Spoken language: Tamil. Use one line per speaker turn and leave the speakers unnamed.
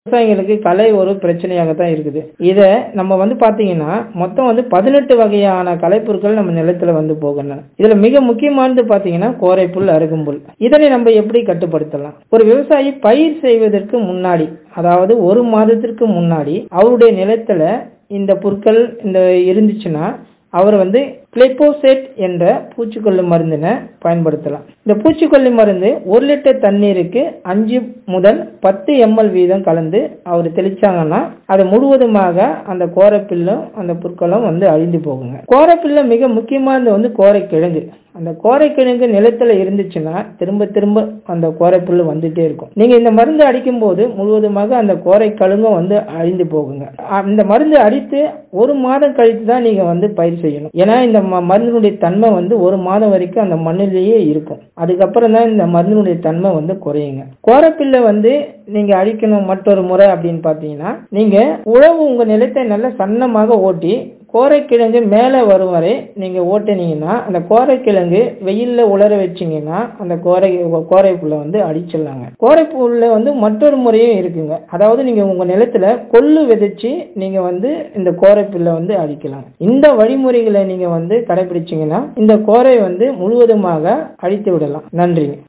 விவசாயிகளுக்கு கலை ஒரு பிரச்சனையாக தான் இருக்குது இதை நம்ம வந்து பார்த்தீங்கன்னா மொத்தம் வந்து பதினெட்டு வகையான கலைப்பொருட்கள் நம்ம நிலத்துல வந்து போகின்றன இதுல மிக முக்கியமானது பார்த்தீங்கன்னா கோரைப்புல் அருகும்புல் இதனை நம்ம எப்படி கட்டுப்படுத்தலாம் ஒரு விவசாயி பயிர் செய்வதற்கு முன்னாடி அதாவது ஒரு மாதத்திற்கு முன்னாடி அவருடைய நிலத்துல இந்த புற்கள் இந்த இருந்துச்சுன்னா அவர் வந்து கிளைபோசேட் என்ற பூச்சிக்கொல்லி மருந்தினை பயன்படுத்தலாம் இந்த பூச்சிக்கொல்லி மருந்து ஒரு லிட்டர் தண்ணீருக்கு அஞ்சு முதல் பத்து எம்எல் வீதம் கலந்து அவர் தெளிச்சாங்கன்னா அது முழுவதுமாக அந்த கோரைப்பில்லும் அந்த புற்களும் வந்து அழிந்து போகுங்க கோரைப்பில்ல மிக முக்கியமானது வந்து கோரைக்கிழங்கு அந்த கோரைக்கிழங்கு நிலத்துல இருந்துச்சுன்னா திரும்ப திரும்ப அந்த கோரைப்புல் வந்துட்டே இருக்கும் நீங்க இந்த மருந்து அடிக்கும் போது முழுவதுமாக அந்த கோரை கழுங்கும் வந்து அழிந்து போகுங்க இந்த மருந்து அடித்து ஒரு மாதம் கழித்து தான் நீங்க வந்து பயிர் செய்யணும் ஏன்னா இந்த மருந்தினுடைய தன்மை வந்து ஒரு மாதம் வரைக்கும் அந்த மண்ணிலேயே இருக்கும் அதுக்கப்புறம் தான் இந்த மருந்தினுடைய தன்மை வந்து குறையுங்க கோரப்பில்லை வந்து நீங்க அழிக்கணும் மற்றொரு முறை அப்படின்னு பார்த்தீங்கன்னா நீங்க உழவு உங்க நிலத்தை நல்லா சன்னமாக ஓட்டி கோரைக்கிழங்கு மேலே வரும் வரை நீங்கள் ஓட்டினீங்கன்னா அந்த கோரைக்கிழங்கு வெயிலில் உலர வச்சிங்கன்னா அந்த கோரை கோரைப்புல்லை வந்து அடிச்சிடலாங்க கோரைப்புல்ல வந்து மற்றொரு முறையும் இருக்குங்க அதாவது நீங்கள் உங்கள் நிலத்தில் கொள்ளு விதைச்சி நீங்கள் வந்து இந்த கோரைப்புல்லை வந்து அடிக்கலாம் இந்த வழிமுறைகளை நீங்கள் வந்து கடைபிடிச்சிங்கன்னா இந்த கோரை வந்து முழுவதுமாக அழித்து விடலாம் நன்றிங்க